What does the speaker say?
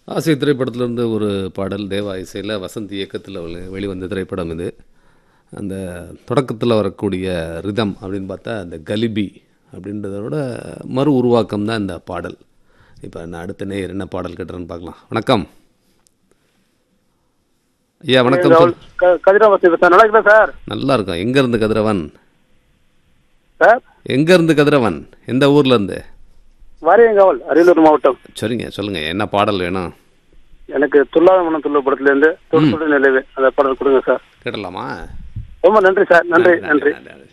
ஆசை திரைப்படத்திலிருந்து ஒரு பாடல் தேவா இசையில் வசந்த் இயக்கத்தில் வெளிவந்த திரைப்படம் இது அந்த தொடக்கத்தில் வரக்கூடிய ரிதம் அப்படின்னு பார்த்தா அந்த கலிபி அப்படின்றதோட மறு உருவாக்கம் தான் இந்த பாடல் இப்போ நான் அடுத்த நேயர் என்ன பாடல் கேட்டுறேன்னு பார்க்கலாம் வணக்கம் ஐயா வணக்கம் சொல் கதிராவாசி சார் நல்லா இருக்குதா சார் நல்லா இருக்கும் எங்கேருந்து கதிரவன் சார் எங்கேருந்து கதிரவன் எந்த ஊர்லேருந்து வாரியங்காவல் அரியலூர் மாவட்டம் சரிங்க சொல்லுங்கள் என்ன பாடல் வேணும் எனக்கு துல்லாத மனம் துள்ள படத்துல இருந்து தொடு தொடு நிலவு அந்த படம் கொடுங்க சார் கேட்டலாமா ரொம்ப நன்றி சார் நன்றி நன்றி நன்றி